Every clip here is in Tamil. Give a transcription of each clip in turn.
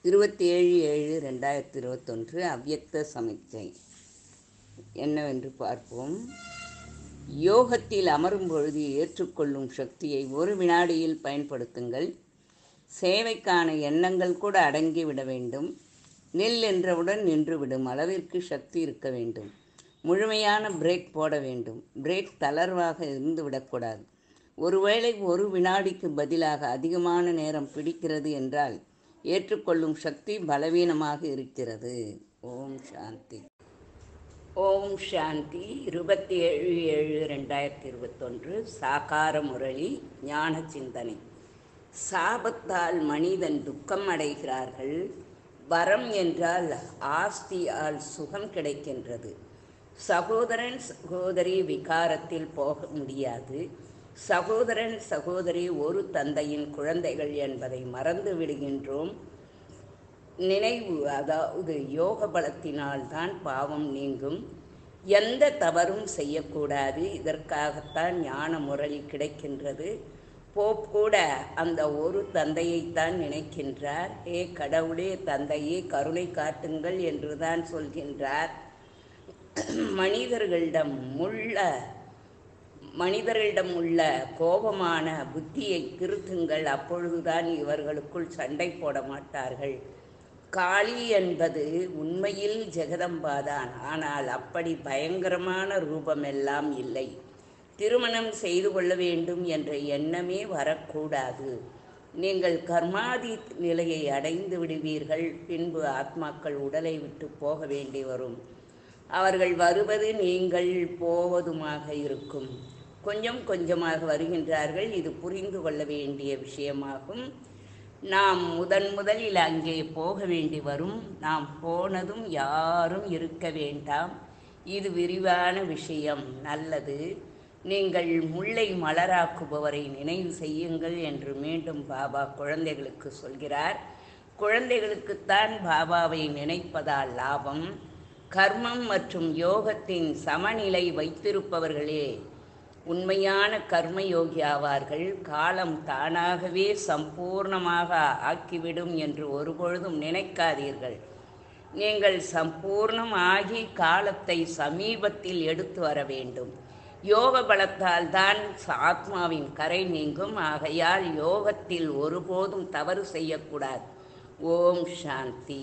இருபத்தி ஏழு ஏழு ரெண்டாயிரத்தி இருபத்தொன்று அவ்யக்த சமிக்கை என்னவென்று பார்ப்போம் யோகத்தில் அமரும் பொழுது ஏற்றுக்கொள்ளும் சக்தியை ஒரு வினாடியில் பயன்படுத்துங்கள் சேவைக்கான எண்ணங்கள் கூட அடங்கிவிட வேண்டும் நில் என்றவுடன் நின்றுவிடும் அளவிற்கு சக்தி இருக்க வேண்டும் முழுமையான பிரேக் போட வேண்டும் பிரேக் தளர்வாக இருந்து விடக்கூடாது ஒருவேளை ஒரு வினாடிக்கு பதிலாக அதிகமான நேரம் பிடிக்கிறது என்றால் ஏற்றுக்கொள்ளும் சக்தி பலவீனமாக இருக்கிறது ஓம் சாந்தி ஓம் சாந்தி இருபத்தி ஏழு ஏழு ரெண்டாயிரத்தி இருபத்தொன்று சாகார முரளி ஞான சிந்தனை சாபத்தால் மனிதன் துக்கம் அடைகிறார்கள் வரம் என்றால் ஆஸ்தியால் சுகம் கிடைக்கின்றது சகோதரன் சகோதரி விகாரத்தில் போக முடியாது சகோதரன் சகோதரி ஒரு தந்தையின் குழந்தைகள் என்பதை மறந்து விடுகின்றோம் நினைவு அதாவது யோக பலத்தினால் தான் பாவம் நீங்கும் எந்த தவறும் செய்யக்கூடாது இதற்காகத்தான் ஞான முரளி கிடைக்கின்றது போப் கூட அந்த ஒரு தந்தையைத்தான் நினைக்கின்றார் ஏ கடவுளே தந்தையே கருணை காட்டுங்கள் என்றுதான் சொல்கின்றார் மனிதர்களிடம் உள்ள மனிதர்களிடம் உள்ள கோபமான புத்தியை திருத்துங்கள் அப்பொழுதுதான் இவர்களுக்குள் சண்டை போட மாட்டார்கள் காளி என்பது உண்மையில் ஜெகதம்பாதான் ஆனால் அப்படி பயங்கரமான ரூபமெல்லாம் இல்லை திருமணம் செய்து கொள்ள வேண்டும் என்ற எண்ணமே வரக்கூடாது நீங்கள் கர்மாதி நிலையை அடைந்து விடுவீர்கள் பின்பு ஆத்மாக்கள் உடலை விட்டு போக வேண்டி வரும் அவர்கள் வருவது நீங்கள் போவதுமாக இருக்கும் கொஞ்சம் கொஞ்சமாக வருகின்றார்கள் இது புரிந்து கொள்ள வேண்டிய விஷயமாகும் நாம் முதன் முதலில் அங்கே போக வேண்டி வரும் நாம் போனதும் யாரும் இருக்க வேண்டாம் இது விரிவான விஷயம் நல்லது நீங்கள் முல்லை மலராக்குபவரை நினைவு செய்யுங்கள் என்று மீண்டும் பாபா குழந்தைகளுக்கு சொல்கிறார் குழந்தைகளுக்குத்தான் பாபாவை நினைப்பதால் லாபம் கர்மம் மற்றும் யோகத்தின் சமநிலை வைத்திருப்பவர்களே உண்மையான கர்மயோகி ஆவார்கள் காலம் தானாகவே சம்பூர்ணமாக ஆக்கிவிடும் என்று ஒருபொழுதும் நினைக்காதீர்கள் நீங்கள் சம்பூர்ணம் ஆகி காலத்தை சமீபத்தில் எடுத்து வர வேண்டும் யோக பலத்தால் தான் ஆத்மாவின் கரை நீங்கும் ஆகையால் யோகத்தில் ஒருபோதும் தவறு செய்யக்கூடாது ஓம் சாந்தி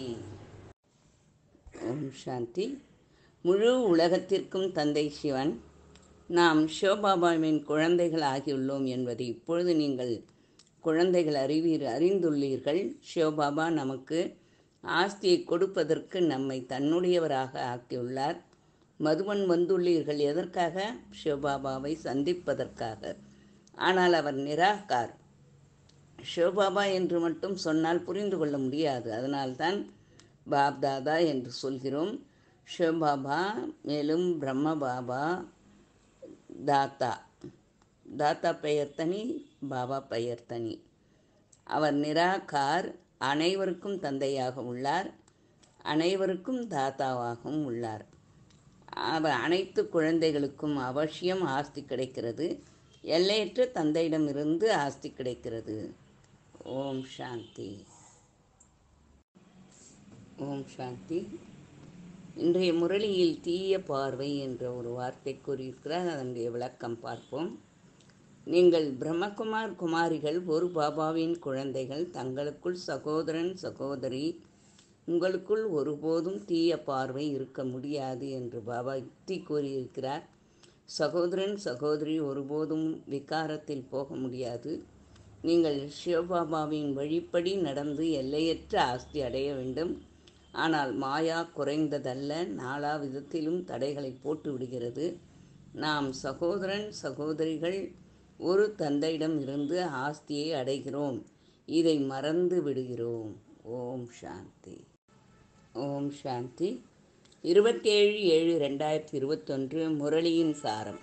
ஓம் சாந்தி முழு உலகத்திற்கும் தந்தை சிவன் நாம் சிவபாபாவின் குழந்தைகள் ஆகியுள்ளோம் என்பதை இப்பொழுது நீங்கள் குழந்தைகள் அறிவீர் அறிந்துள்ளீர்கள் சிவபாபா நமக்கு ஆஸ்தியை கொடுப்பதற்கு நம்மை தன்னுடையவராக ஆக்கியுள்ளார் மதுவன் வந்துள்ளீர்கள் எதற்காக சிவபாபாவை சந்திப்பதற்காக ஆனால் அவர் நிராகார் சிவபாபா என்று மட்டும் சொன்னால் புரிந்து கொள்ள முடியாது அதனால்தான் பாப்தாதா என்று சொல்கிறோம் சிவபாபா மேலும் பிரம்ம பாபா தாத்தா தாத்தா பெயர் தனி பாபா பெயர் தனி அவர் நிராகார் அனைவருக்கும் தந்தையாக உள்ளார் அனைவருக்கும் தாத்தாவாகவும் உள்ளார் அவர் அனைத்து குழந்தைகளுக்கும் அவசியம் ஆஸ்தி கிடைக்கிறது எல்லையற்ற தந்தையிடமிருந்து ஆஸ்தி கிடைக்கிறது ஓம் சாந்தி ஓம் சாந்தி இன்றைய முரளியில் தீய பார்வை என்ற ஒரு வார்த்தை கூறியிருக்கிறார் அதனுடைய விளக்கம் பார்ப்போம் நீங்கள் பிரம்மகுமார் குமாரிகள் ஒரு பாபாவின் குழந்தைகள் தங்களுக்குள் சகோதரன் சகோதரி உங்களுக்குள் ஒருபோதும் தீய பார்வை இருக்க முடியாது என்று பாபா யுக்தி கூறியிருக்கிறார் சகோதரன் சகோதரி ஒருபோதும் விகாரத்தில் போக முடியாது நீங்கள் சிவபாபாவின் வழிப்படி நடந்து எல்லையற்ற ஆஸ்தி அடைய வேண்டும் ஆனால் மாயா குறைந்ததல்ல நாலா விதத்திலும் தடைகளை போட்டு விடுகிறது நாம் சகோதரன் சகோதரிகள் ஒரு தந்தையிடம் இருந்து ஆஸ்தியை அடைகிறோம் இதை மறந்து விடுகிறோம் ஓம் சாந்தி ஓம் சாந்தி இருபத்தேழு ஏழு ரெண்டாயிரத்தி இருபத்தொன்று முரளியின் சாரம்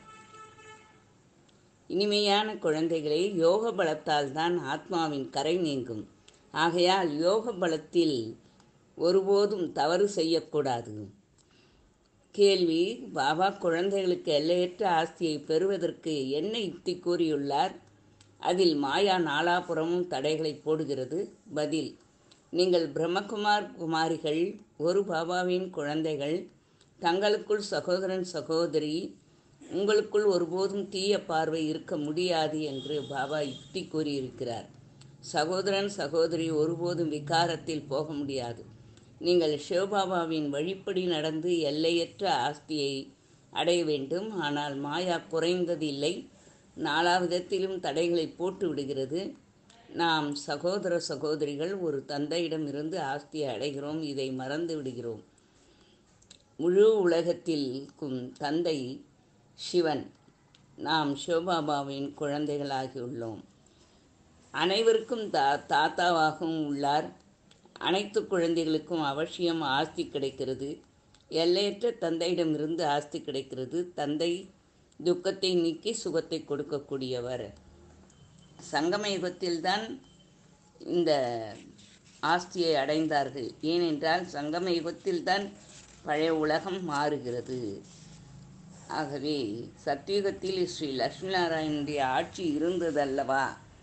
இனிமையான குழந்தைகளே யோக பலத்தால் தான் ஆத்மாவின் கரை நீங்கும் ஆகையால் யோக பலத்தில் ஒருபோதும் தவறு செய்யக்கூடாது கேள்வி பாபா குழந்தைகளுக்கு எல்லையற்ற ஆஸ்தியை பெறுவதற்கு என்ன யுக்தி கூறியுள்ளார் அதில் மாயா நாலாபுறமும் தடைகளை போடுகிறது பதில் நீங்கள் பிரம்மகுமார் குமாரிகள் ஒரு பாபாவின் குழந்தைகள் தங்களுக்குள் சகோதரன் சகோதரி உங்களுக்குள் ஒருபோதும் தீய பார்வை இருக்க முடியாது என்று பாபா யுக்தி கூறியிருக்கிறார் சகோதரன் சகோதரி ஒருபோதும் விகாரத்தில் போக முடியாது நீங்கள் சிவபாபாவின் வழிப்படி நடந்து எல்லையற்ற ஆஸ்தியை அடைய வேண்டும் ஆனால் மாயா குறைந்தது இல்லை நாலாவிதத்திலும் தடைகளை போட்டு விடுகிறது நாம் சகோதர சகோதரிகள் ஒரு தந்தையிடமிருந்து ஆஸ்தியை அடைகிறோம் இதை மறந்து விடுகிறோம் முழு உலகத்திற்கும் தந்தை சிவன் நாம் சிவபாபாவின் குழந்தைகளாகியுள்ளோம் அனைவருக்கும் தா தாத்தாவாகவும் உள்ளார் அனைத்து குழந்தைகளுக்கும் அவசியம் ஆஸ்தி கிடைக்கிறது எல்லையற்ற தந்தையிடமிருந்து ஆஸ்தி கிடைக்கிறது தந்தை துக்கத்தை நீக்கி சுகத்தை கொடுக்கக்கூடியவர் சங்கம யுகத்தில்தான் இந்த ஆஸ்தியை அடைந்தார்கள் ஏனென்றால் சங்கம யுகத்தில்தான் பழைய உலகம் மாறுகிறது ஆகவே சத்தியுகத்தில் ஸ்ரீ லட்சுமி நாராயணனுடைய ஆட்சி இருந்ததல்லவா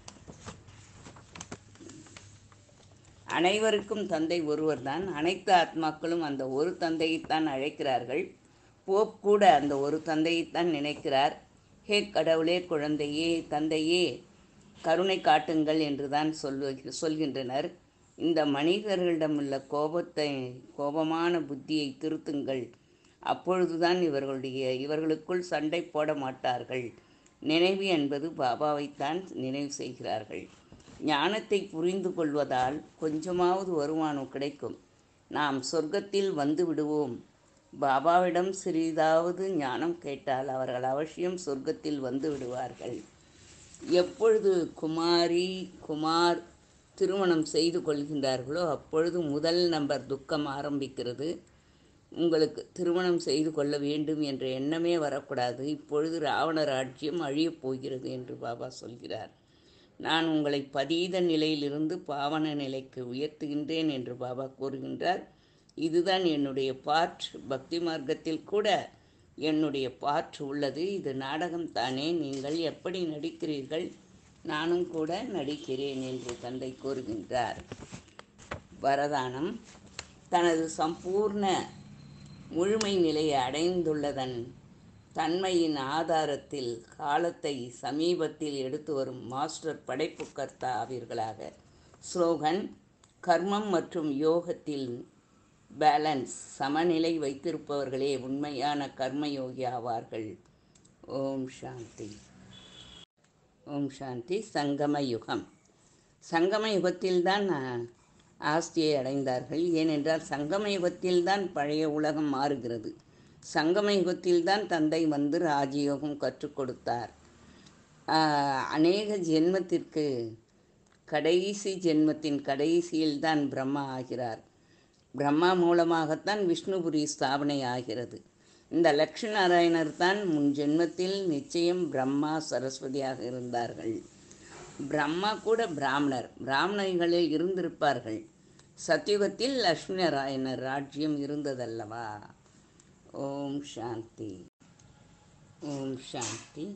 அனைவருக்கும் தந்தை ஒருவர்தான் அனைத்து ஆத்மாக்களும் அந்த ஒரு தந்தையைத்தான் அழைக்கிறார்கள் போப் கூட அந்த ஒரு தந்தையைத்தான் நினைக்கிறார் ஹே கடவுளே குழந்தையே தந்தையே கருணை காட்டுங்கள் என்றுதான் சொல்வ சொல்கின்றனர் இந்த மனிதர்களிடமுள்ள கோபத்தை கோபமான புத்தியை திருத்துங்கள் அப்பொழுதுதான் இவர்களுடைய இவர்களுக்குள் சண்டை போட மாட்டார்கள் நினைவு என்பது பாபாவைத்தான் நினைவு செய்கிறார்கள் ஞானத்தை புரிந்து கொள்வதால் கொஞ்சமாவது வருமானம் கிடைக்கும் நாம் சொர்க்கத்தில் வந்து விடுவோம் பாபாவிடம் சிறிதாவது ஞானம் கேட்டால் அவர்கள் அவசியம் சொர்க்கத்தில் வந்து விடுவார்கள் எப்பொழுது குமாரி குமார் திருமணம் செய்து கொள்கின்றார்களோ அப்பொழுது முதல் நம்பர் துக்கம் ஆரம்பிக்கிறது உங்களுக்கு திருமணம் செய்து கொள்ள வேண்டும் என்ற எண்ணமே வரக்கூடாது இப்பொழுது ராவண ராஜ்யம் அழியப் போகிறது என்று பாபா சொல்கிறார் நான் உங்களை பதீத நிலையிலிருந்து பாவன நிலைக்கு உயர்த்துகின்றேன் என்று பாபா கூறுகின்றார் இதுதான் என்னுடைய பாட் பக்தி மார்க்கத்தில் கூட என்னுடைய பாற்று உள்ளது இது நாடகம் தானே நீங்கள் எப்படி நடிக்கிறீர்கள் நானும் கூட நடிக்கிறேன் என்று தந்தை கூறுகின்றார் வரதானம் தனது சம்பூர்ண முழுமை நிலையை அடைந்துள்ளதன் தன்மையின் ஆதாரத்தில் காலத்தை சமீபத்தில் எடுத்து வரும் மாஸ்டர் படைப்பு கர்த்தா ஆவீர்களாக ஸ்லோகன் கர்மம் மற்றும் யோகத்தில் பேலன்ஸ் சமநிலை வைத்திருப்பவர்களே உண்மையான கர்மயோகி ஆவார்கள் ஓம் சாந்தி ஓம் சாந்தி சங்கம யுகம் சங்கம யுகத்தில்தான் ஆஸ்தியை அடைந்தார்கள் ஏனென்றால் சங்கம யுகத்தில்தான் பழைய உலகம் மாறுகிறது சங்கம யுகத்தில்தான் தந்தை வந்து ராஜயோகம் கற்றுக் கொடுத்தார் அநேக ஜென்மத்திற்கு கடைசி ஜென்மத்தின் கடைசியில்தான் பிரம்மா ஆகிறார் பிரம்மா மூலமாகத்தான் விஷ்ணுபுரி ஸ்தாபனை ஆகிறது இந்த லக்ஷ்மி நாராயணர் தான் முன் ஜென்மத்தில் நிச்சயம் பிரம்மா சரஸ்வதியாக இருந்தார்கள் பிரம்மா கூட பிராமணர் பிராமணர்களில் இருந்திருப்பார்கள் சத்தியுகத்தில் லக்ஷ்மி நாராயணர் ராஜ்யம் இருந்ததல்லவா ஓம் சாந்தி ஓம் சாந்தி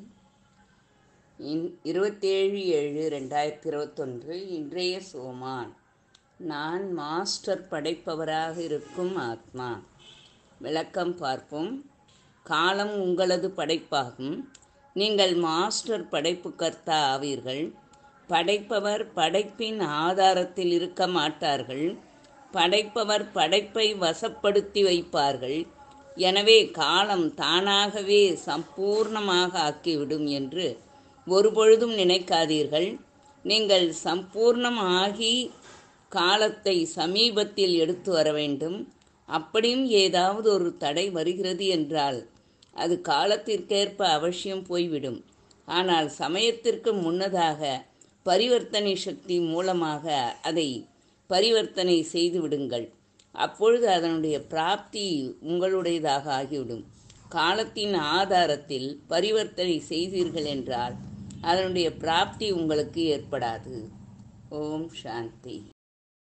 இன் இருபத்தேழு ஏழு ரெண்டாயிரத்தி இருபத்தொன்று இன்றைய சோமான் நான் மாஸ்டர் படைப்பவராக இருக்கும் ஆத்மா விளக்கம் பார்ப்போம் காலம் உங்களது படைப்பாகும் நீங்கள் மாஸ்டர் படைப்பு கர்த்தா ஆவீர்கள் படைப்பவர் படைப்பின் ஆதாரத்தில் இருக்க மாட்டார்கள் படைப்பவர் படைப்பை வசப்படுத்தி வைப்பார்கள் எனவே காலம் தானாகவே சம்பூர்ணமாக ஆக்கிவிடும் என்று ஒருபொழுதும் நினைக்காதீர்கள் நீங்கள் சம்பூர்ணமாகி காலத்தை சமீபத்தில் எடுத்து வர வேண்டும் அப்படியும் ஏதாவது ஒரு தடை வருகிறது என்றால் அது காலத்திற்கேற்ப அவசியம் போய்விடும் ஆனால் சமயத்திற்கு முன்னதாக பரிவர்த்தனை சக்தி மூலமாக அதை பரிவர்த்தனை செய்து விடுங்கள் அப்பொழுது அதனுடைய பிராப்தி உங்களுடையதாக ஆகிவிடும் காலத்தின் ஆதாரத்தில் பரிவர்த்தனை செய்தீர்கள் என்றால் அதனுடைய பிராப்தி உங்களுக்கு ஏற்படாது ஓம் சாந்தி